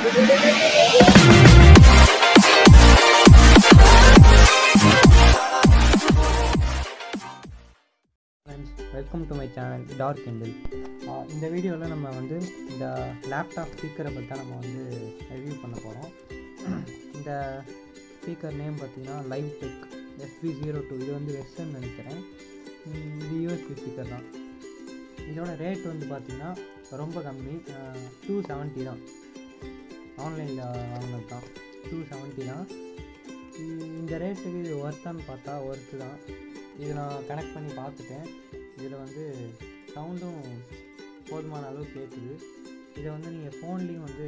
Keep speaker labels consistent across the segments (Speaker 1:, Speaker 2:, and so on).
Speaker 1: welcome to my channel dark Kindle இந்த வீடியோவில் நம்ம வந்து இந்த லேப்டாப் ஸ்பீக்கரை பற்றி தான் நம்ம வந்து ரிவ்யூ பண்ண போகிறோம் இந்த ஸ்பீக்கர் நேம் பார்த்தீங்கன்னா live tech SP zero two இது வந்து வெஸ்டர்ன் நினைக்கிறேன் உம், இது யூஎஸ்பி ஸ்பீக்கர் தான் இதோட ரேட் வந்து பார்த்தீங்கன்னா ரொம்ப கம்மி டூ செவன்ட்டி தான் ஆன்லைனில் வாங்கினது தான் டூ செவன்ட்டி தான் இ- இந்த ரேட்டுக்கு இது ஒர்த்தான்னு பார்த்தா ஒர்த்து தான் இது நான் கனெக்ட் பண்ணி பார்த்துட்டேன் இதில் வந்து சவுண்டும் போதுமான அளவு கேட்குது இதை வந்து நீங்கள் ஃபோன்லேயும் வந்து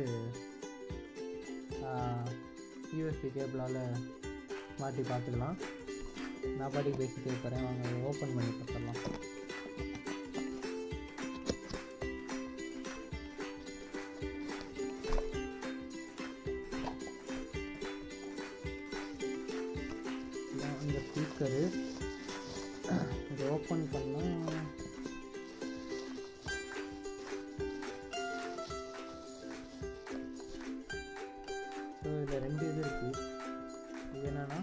Speaker 1: யூஎஸ்பி கேபிளால் மாட்டி பார்த்துக்கலாம் நான் பாட்டுக்கு பேசி கேட்குறேன் வாங்க ஓப்பன் பண்ணி பார்த்துடலாம் இதான் இந்த ஸ்பீக்கரு இதை ஓப்பன் பண்ணால் ஸோ இதில் ரெண்டு இது இருக்குது இது என்னன்னா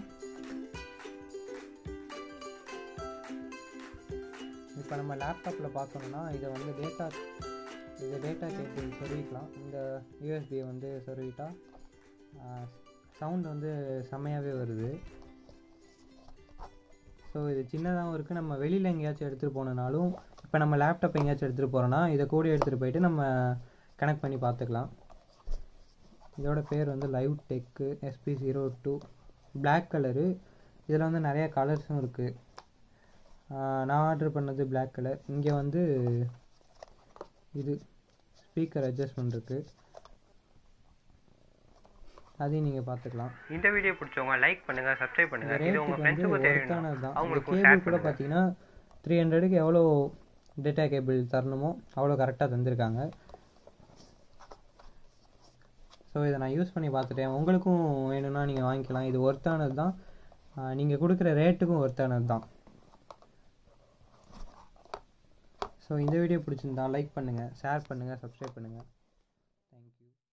Speaker 1: இப்போ நம்ம லேப்டாப்பில் பார்க்கணுன்னா இதை வந்து டேட்டா இதை டேட்டா கேபிள் சொருவிக்கலாம் இந்த யூஎஸ்பியை வந்து சொருவிட்டா சவுண்ட் வந்து செம்மையாகவே வருது ஸோ இது சின்னதாகவும் இருக்குது நம்ம வெளியில் எங்கேயாச்சும் எடுத்துகிட்டு போனனாலும் இப்போ நம்ம லேப்டாப் எங்கேயாச்சும் எடுத்துகிட்டு போகிறோன்னா இதை கூட எடுத்துகிட்டு போயிட்டு நம்ம கனெக்ட் பண்ணி பார்த்துக்கலாம் இதோட பேர் வந்து live tech SP zero two black colour இதில் வந்து நிறைய கலர்ஸும் இருக்குது நான் ஆர்டர் பண்ணது பிளாக் கலர் இங்கே வந்து இது ஸ்பீக்கர் அட்ஜஸ்ட்மெண்ட் இருக்குது அதையும் நீங்கள் பார்த்துக்கலாம்
Speaker 2: இந்த வீடியோ பிடிச்சவங்க லைக் பண்ணுங்க சப்ஸ்கிரைப்
Speaker 1: இந்த
Speaker 2: பண்ணுங்க இது உங்க
Speaker 1: ரேட்டுக்கு வந்து
Speaker 2: ஃப்ரெண்ட்ஸுக்கும் தெரியணும்
Speaker 1: ஒர்த்தானது தான் இந்த
Speaker 2: அவங்களுக்கும்
Speaker 1: கேபிள்
Speaker 2: ஷேர்
Speaker 1: கூட
Speaker 2: பண்ணுங்க
Speaker 1: பார்த்தீங்கன்னா த்ரீ ஹண்ட்ரடுக்கு எவ்வளோ டேட்டா கேபிள் தரணுமோ அவ்வளோ கரெக்டாக தந்திருக்காங்க ஸோ இதை நான் யூஸ் பண்ணி பார்த்துட்டேன் உங்களுக்கும் வேணும்னா நீங்கள் வாங்கிக்கலாம் இது ஒர்த்தானது தான் நீங்கள் கொடுக்குற ரேட்டுக்கும் ஒர்த்தானது தான் ஸோ இந்த வீடியோ பிடிச்சிருந்தா லைக் பண்ணுங்கள் ஷேர் பண்ணுங்கள் சப்ஸ்கிரைப் பண்ணுங்கள்